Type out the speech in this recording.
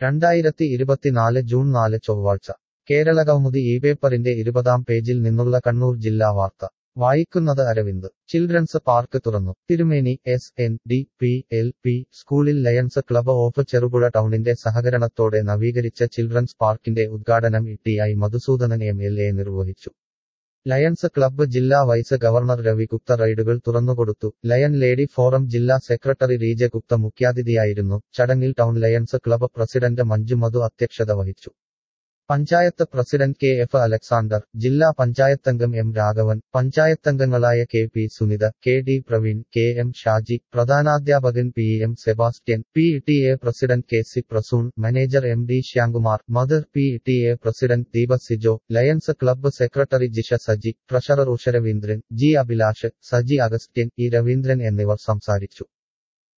രണ്ടായിരത്തി ഇരുപത്തിനാല് ജൂൺ നാല് ചൊവ്വാഴ്ച കേരളകൗമുദി ഈ പേപ്പറിന്റെ ഇരുപതാം പേജിൽ നിന്നുള്ള കണ്ണൂർ ജില്ലാ വാർത്ത വായിക്കുന്നത് അരവിന്ദ് ചിൽഡ്രൻസ് പാർക്ക് തുറന്നു Thirumeni S N D P L P സ്കൂളിൽ ലയൺസ് ക്ലബ് ഓഫ് ചെറുപുഴ ടൗണിന്റെ സഹകരണത്തോടെ നവീകരിച്ച ചിൽഡ്രൻസ് പാർക്കിന്റെ ഉദ്ഘാടനം E I Madhusoodanan M L A നിർവഹിച്ചു ലയൺസ് ക്ലബ്ബ് ജില്ലാ വൈസ് ഗവർണർ രവി ഗുപ്ത റൈഡുകൾ തുറന്നുകൊടുത്തു ലയൺ ലേഡി ഫോറം ജില്ലാ സെക്രട്ടറി റീജ ഗുപ്ത മുഖ്യാതിഥിയായിരുന്നു ചടങ്ങിൽ town Lions Club president Manju Madhu അധ്യക്ഷത വഹിച്ചു panchayat president K F Alexander ജില്ലാ പഞ്ചായത്തംഗം എം രാഘവൻ പഞ്ചായത്തംഗങ്ങളായ K P Sunitha K D Praveen K M Shaji പ്രധാനാധ്യാപകൻ P M Sebastian P T A president K C Prasoon manager M D Shyamkumar mother P T A president Deepa Sijo Lions Club secretary Jisha Saji treasurer Usha Raveendran G Abhilash Saji Agasthyan E Raveendran എന്നിവർ സംസാരിച്ചു